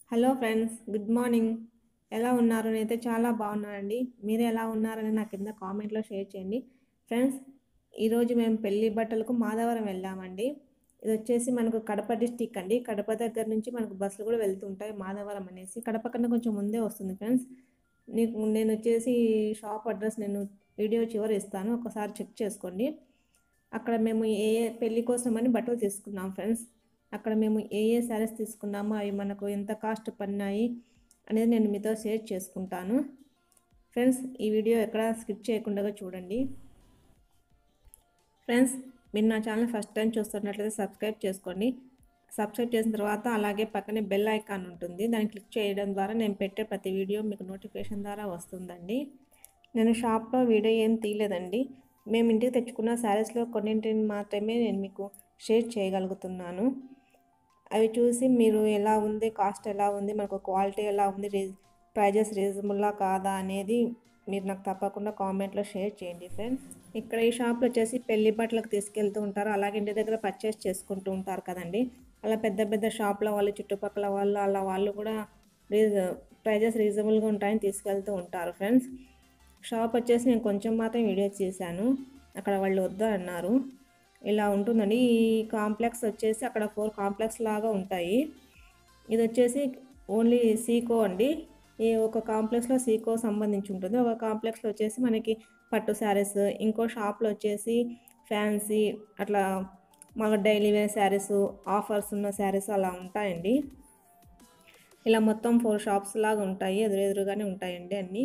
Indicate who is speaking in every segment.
Speaker 1: hello friends good morning ఎలా ఉన్నారు నేనైతే చాలా బాగున్నానండి మీరు ఎలా ఉన్నారని నా కింద కామెంట్లో షేర్ చేయండి ఫ్రెండ్స్ ఈరోజు మేము పెళ్లి బట్టలకు మాధవరం వెళ్ళామండి ఇది వచ్చేసి మనకు కడప డిస్టిక్ అండి కడప దగ్గర నుంచి మనకు బస్సులు కూడా వెళ్తుంటాయి మాధవరం అనేసి కడప కన్నా కొంచెం ముందే వస్తుంది ఫ్రెండ్స్ నీకు నేను వచ్చేసి షాప్ అడ్రస్ నేను వీడియో చివరి ఇస్తాను ఒకసారి చెక్ చేసుకోండి అక్కడ మేము ఏ ఏ పెళ్లి కోసమని బట్టలు తీసుకున్నాం ఫ్రెండ్స్ అక్కడ మేము ఏ ఏ శారీస్ తీసుకున్నామో అవి మనకు ఎంత కాస్ట్ పడినాయి అనేది నేను మీతో షేర్ చేసుకుంటాను ఫ్రెండ్స్ ఈ వీడియో ఎక్కడ స్కిప్ చేయకుండా చూడండి ఫ్రెండ్స్ మీరు నా ఛానల్ ఫస్ట్ టైం చూస్తున్నట్లయితే సబ్స్క్రైబ్ చేసుకోండి సబ్స్క్రైబ్ చేసిన తర్వాత అలాగే పక్కనే బెల్ ఐకాన్ ఉంటుంది దాన్ని క్లిక్ చేయడం ద్వారా నేను పెట్టే ప్రతి వీడియో మీకు నోటిఫికేషన్ ద్వారా వస్తుందండి నేను షాప్లో వీడియో ఏం తీయలేదండి మేము ఇంటికి తెచ్చుకున్న శారీస్లో కొన్నింటిని మాత్రమే నేను మీకు షేర్ చేయగలుగుతున్నాను అవి చూసి మీరు ఎలా ఉంది కాస్ట్ ఎలా ఉంది మనకు క్వాలిటీ ఎలా ఉంది రీజ్ ప్రైజెస్ రీజనబుల్లా కాదా అనేది మీరు నాకు తప్పకుండా కామెంట్లో షేర్ చేయండి ఫ్రెండ్స్ ఇక్కడ ఈ షాప్లో వచ్చేసి పెళ్లి బట్టలకు తీసుకెళ్తూ ఉంటారు అలాగే ఇంటి దగ్గర పర్చేస్ చేసుకుంటూ ఉంటారు కదండి అలా పెద్ద పెద్ద షాప్ల వాళ్ళు చుట్టుపక్కల వాళ్ళు అలా వాళ్ళు కూడా రీజ ప్రైజెస్ రీజనబుల్గా ఉంటాయని తీసుకెళ్తూ ఉంటారు ఫ్రెండ్స్ షాప్ వచ్చేసి నేను కొంచెం మాత్రం వీడియో చేశాను అక్కడ వాళ్ళు వద్దు అన్నారు ఇలా ఉంటుందండి ఈ కాంప్లెక్స్ వచ్చేసి అక్కడ ఫోర్ కాంప్లెక్స్ లాగా ఉంటాయి ఇది వచ్చేసి ఓన్లీ సీకో అండి ఈ ఒక కాంప్లెక్స్లో సీకో సంబంధించి ఉంటుంది ఒక కాంప్లెక్స్లో వచ్చేసి మనకి పట్టు శారీస్ ఇంకో షాప్లో వచ్చేసి ఫ్యాన్సీ అట్లా మాకు డైలీ వేర్ శారీస్ ఆఫర్స్ ఉన్న శారీస్ అలా ఉంటాయండి ఇలా మొత్తం ఫోర్ షాప్స్ లాగా ఉంటాయి ఎదురెదురుగానే ఉంటాయండి అన్నీ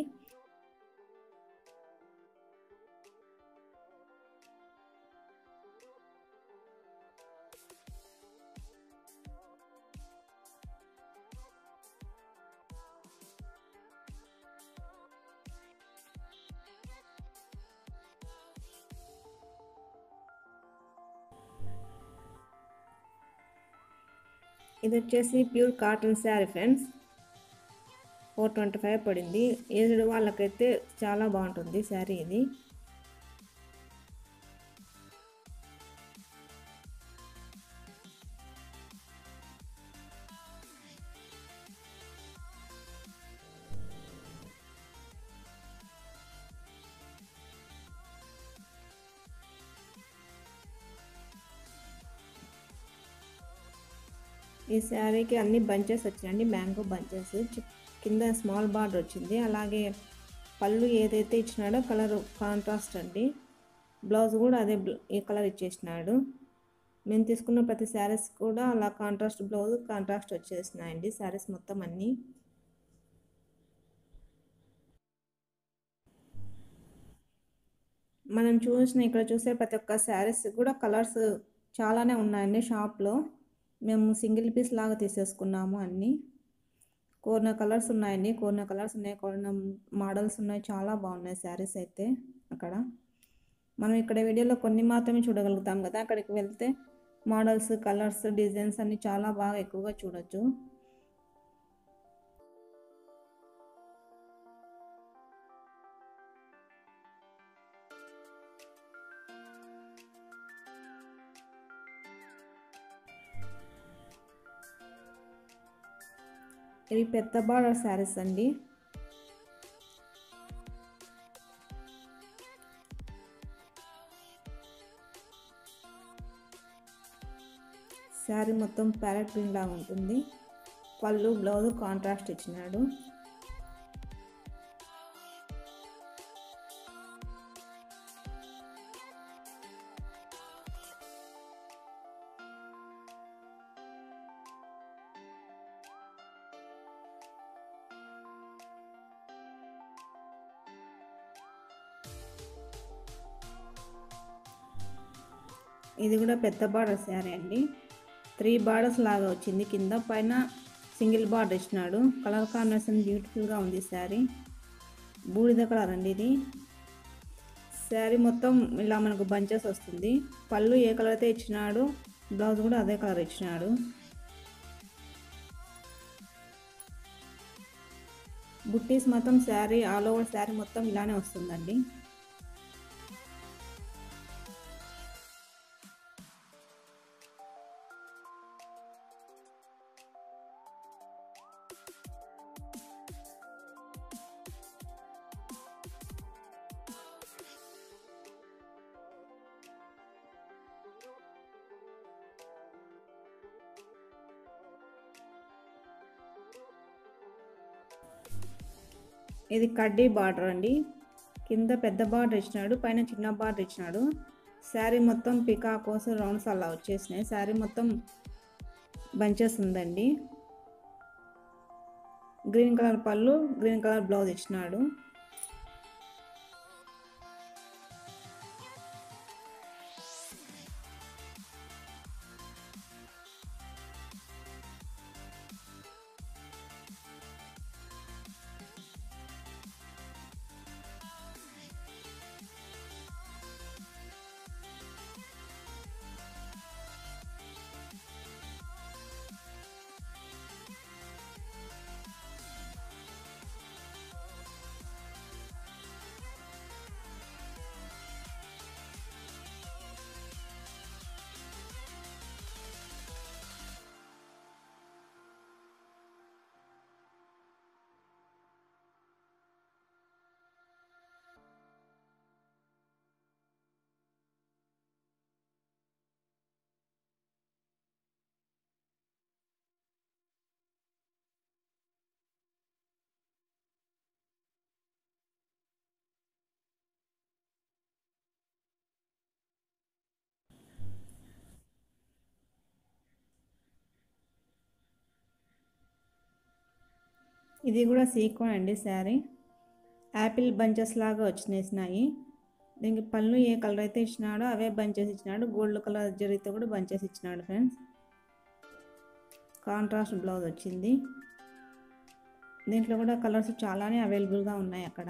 Speaker 1: ఇది వచ్చేసి pure cotton sari friends four twenty five పడింది ఏజ్డ్ వాళ్ళకైతే చాలా బాగుంటుంది శారీ ఇది ఈ శారీకి అన్ని బంచెస్ వచ్చాయండి మ్యాంగో బంచెస్ కింద స్మాల్ బార్డర్ వచ్చింది అలాగే పళ్ళు ఏదైతే ఇచ్చినాడో కలర్ కాంట్రాస్ట్ అండి బ్లౌజ్ కూడా అదే ఈ కలర్ ఇచ్చేసినాడు మేము తీసుకున్న ప్రతి శారీస్ కూడా అలా కాంట్రాస్ట్ బ్లౌజ్ కాంట్రాస్ట్ వచ్చేసినాయండి శారీస్ మొత్తం అన్నీ మనం చూసిన ఇక్కడ చూసే ప్రతి ఒక్క శారీస్ కూడా కలర్స్ చాలానే ఉన్నాయండి షాప్లో మేము సింగిల్ పీస్ లాగా తీసేసుకున్నాము అన్నీ కోరిన కలర్స్ ఉన్నాయండి కోరిన కలర్స్ ఉన్నాయి కోరిన మోడల్స్ ఉన్నాయి చాలా బాగున్నాయి శారీస్ అయితే అక్కడ మనం ఇక్కడ వీడియోలో కొన్ని మాత్రమే చూడగలుగుతాం కదా అక్కడికి వెళ్తే మోడల్స్ కలర్స్ డిజైన్స్ అన్నీ చాలా బాగా ఎక్కువగా చూడొచ్చు ఇవి పెద్ద బార్డర్ శారీస్ అండి శారీ మొత్తం ప్యారెట్ గ్రీన్ లాగా ఉంటుంది పళ్ళు బ్లౌజ్ కాంట్రాస్ట్ ఇచ్చినాడు ఇది కూడా పెద్ద బార్డర్ శారీ అండి త్రీ బార్డర్స్ లాగా వచ్చింది కింద పైన సింగిల్ బార్డర్ ఇచ్చినాడు కలర్ కాంబినేషన్ బ్యూటిఫుల్గా ఉంది శారీ బూడిద కలర్ అండి ఇది శారీ మొత్తం ఇలా మనకు బంచెస్ వస్తుంది పళ్ళు ఏ కలర్ అయితే ఇచ్చినాడు బ్లౌజ్ కూడా అదే కలర్ ఇచ్చినాడు బుట్టీస్ మొత్తం శారీ ఆల్ ఓవర్ శారీ మొత్తం ఇలానే వస్తుందండి ఇది కడ్డీ బార్డర్ అండి కింద పెద్ద బార్డర్ ఇచ్చినాడు పైన చిన్న బార్డర్ ఇచ్చినాడు శారీ మొత్తం పికా కోసం రౌండ్స్ అలా వచ్చేసినాయి శారీ మొత్తం బంచెస్ ఉందండి గ్రీన్ కలర్ పళ్ళు గ్రీన్ కలర్ బ్లౌజ్ ఇచ్చినాడు ఇది కూడా సీక్వెన్ అండి శారీ యాపిల్ బంచెస్ లాగా వచ్చినాయి దీనికి పళ్ళు ఏ కలర్ అయితే ఇచ్చినాడో అవే బంచెస్ ఇచ్చినాడు గోల్డ్ కలర్ జరిగితే కూడా బంచెస్ ఇచ్చినాడు ఫ్రెండ్స్ కాంట్రాస్ట్ బ్లౌజ్ వచ్చింది దీంట్లో కూడా కలర్స్ చాలానే అవైలబుల్గా ఉన్నాయి అక్కడ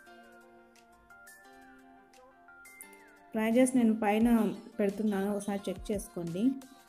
Speaker 1: ప్రైజెస్ నేను పైన పెడుతున్నాను ఒకసారి చెక్ చేసుకోండి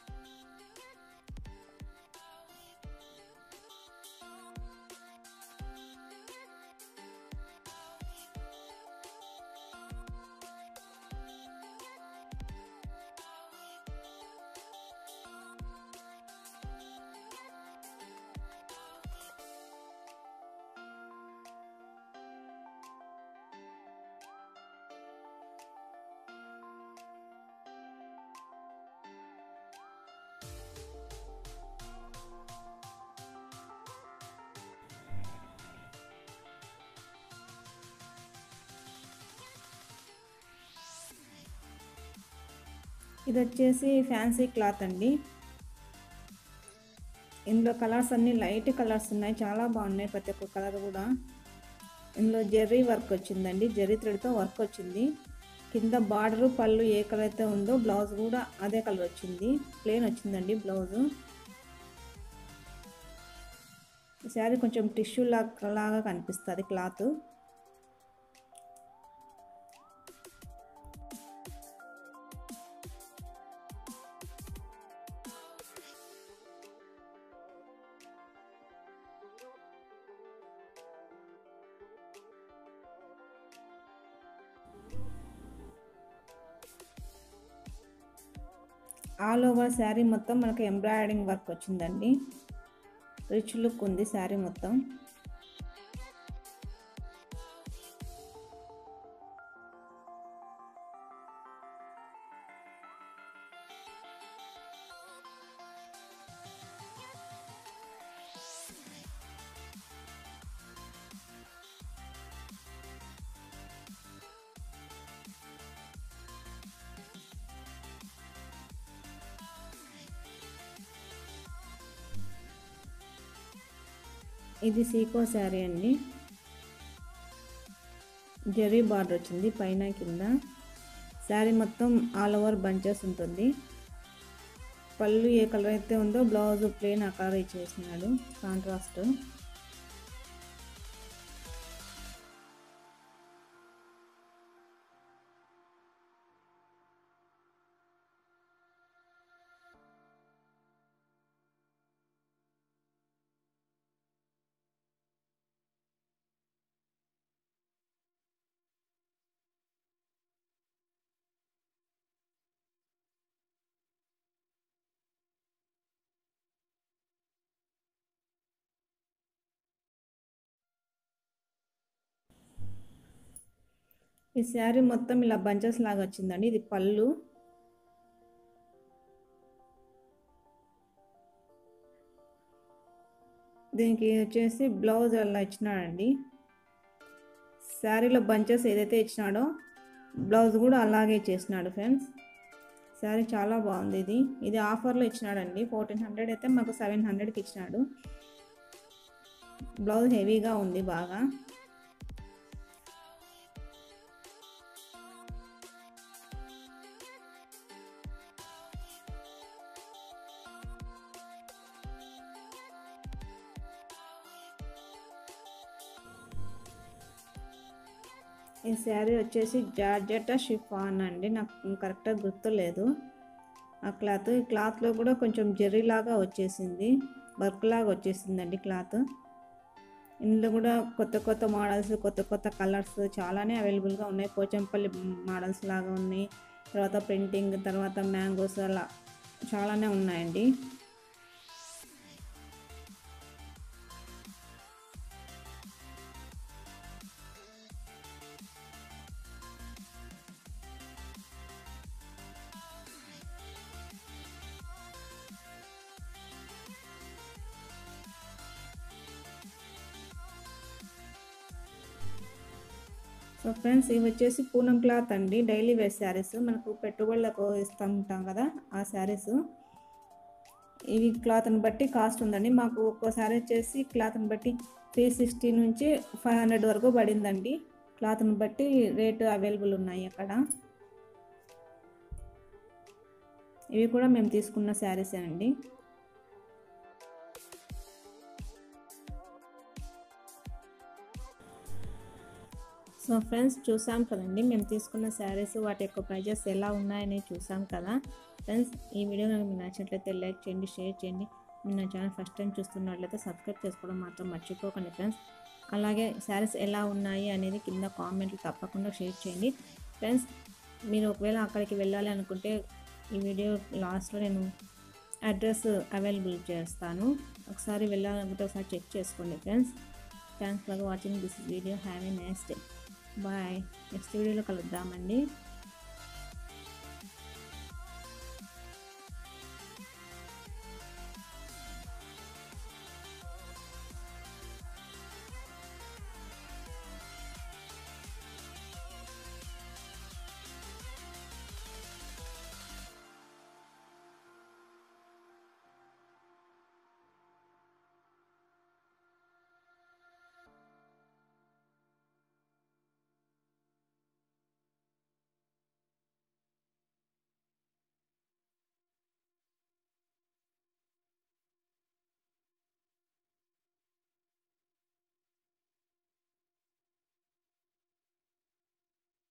Speaker 1: ఇది వచ్చేసి ఫ్యాన్సీ క్లాత్ అండి ఇందులో కలర్స్ అన్నీ లైట్ కలర్స్ ఉన్నాయి చాలా బాగున్నాయి ప్రతి ఒక్క కలర్ కూడా ఇందులో జెర్రీ వర్క్ వచ్చిందండి జెర్రీ థ్రెడ్తో వర్క్ వచ్చింది కింద బార్డరు పళ్ళు ఏ కలర్ అయితే ఉందో బ్లౌజ్ కూడా అదే కలర్ వచ్చింది ప్లేన్ వచ్చిందండి బ్లౌజు శారీ కొంచెం టిష్యూ లాగా లాగా కనిపిస్తుంది క్లాత్ ఆల్ ఓవర్ శారీ మొత్తం మనకి ఎంబ్రాయిడింగ్ వర్క్ వచ్చిందండి రిచ్ లుక్ ఉంది శారీ మొత్తం ఇది సీకో శారీ అండి జెరీ బార్డర్ వచ్చింది పైన కింద శారీ మొత్తం ఆల్ ఓవర్ బంచెస్ ఉంటుంది పళ్ళు ఏ కలర్ అయితే ఉందో బ్లౌజ్ ప్లెయిన్ ఆ కలర్ ఇచ్చేసినాడు కాంట్రాస్ట్ ఈ శారీ మొత్తం ఇలా బంచెస్ లాగా వచ్చిందండి ఇది పళ్ళు దీనికి వచ్చేసి బ్లౌజ్ అలా ఇచ్చినాడండి శారీలో బంచెస్ ఏదైతే ఇచ్చినాడో బ్లౌజ్ కూడా అలాగే చేసినాడు ఫ్రెండ్స్ శారీ చాలా బాగుంది ఇది ఇది ఆఫర్లో ఇచ్చినాడండి ఫోర్టీన్ హండ్రెడ్ అయితే మాకు సెవెన్ హండ్రెడ్కి ఇచ్చినాడు బ్లౌజ్ హెవీగా ఉంది బాగా ఈ శారీ వచ్చేసి జార్జెట్ షిఫాన్ అండి నాకు కరెక్ట్గా గుర్తులేదు ఆ క్లాత్ ఈ క్లాత్లో కూడా కొంచెం జెర్రీ లాగా వచ్చేసింది వర్క్ లాగా వచ్చేసిందండి క్లాత్ ఇందులో కూడా కొత్త కొత్త మోడల్స్ కొత్త కొత్త కలర్స్ చాలానే అవైలబుల్గా ఉన్నాయి పోచంపల్లి మోడల్స్ లాగా ఉన్నాయి తర్వాత ప్రింటింగ్ తర్వాత మ్యాంగోస్ అలా చాలానే ఉన్నాయండి సో ఫ్రెండ్స్ ఇవి వచ్చేసి పూనం క్లాత్ అండి డైలీ వేర్ శారీస్ మనకు పెట్టుబడులకు ఇస్తూ ఉంటాం కదా ఆ శారీస్ ఇవి క్లాత్ని బట్టి కాస్ట్ ఉందండి మాకు ఒక్కో శారీ వచ్చేసి క్లాత్ని బట్టి త్రీ సిక్స్టీ నుంచి ఫైవ్ హండ్రెడ్ వరకు పడిందండి క్లాత్ని బట్టి రేటు అవైలబుల్ ఉన్నాయి అక్కడ ఇవి కూడా మేము తీసుకున్న శారీసే అండి సో ఫ్రెండ్స్ చూసాం కదండి మేము తీసుకున్న శారీస్ వాటి యొక్క ప్రైజెస్ ఎలా ఉన్నాయని చూసాం కదా ఫ్రెండ్స్ ఈ వీడియో కనుక మీకు నచ్చినట్లయితే లైక్ చేయండి షేర్ చేయండి మీరు నా ఛానల్ ఫస్ట్ టైం చూస్తున్నట్లయితే సబ్స్క్రైబ్ చేసుకోవడం మాత్రం మర్చిపోకండి ఫ్రెండ్స్ అలాగే శారీస్ ఎలా ఉన్నాయి అనేది కింద కామెంట్లు తప్పకుండా షేర్ చేయండి ఫ్రెండ్స్ మీరు ఒకవేళ అక్కడికి వెళ్ళాలి అనుకుంటే ఈ వీడియో లాస్ట్లో నేను అడ్రస్ అవైలబుల్ చేస్తాను ఒకసారి వెళ్ళాలనుకుంటే ఒకసారి చెక్ చేసుకోండి friends thanks for watching this video have a nice day bye next వీడియోలో కలుద్దామండి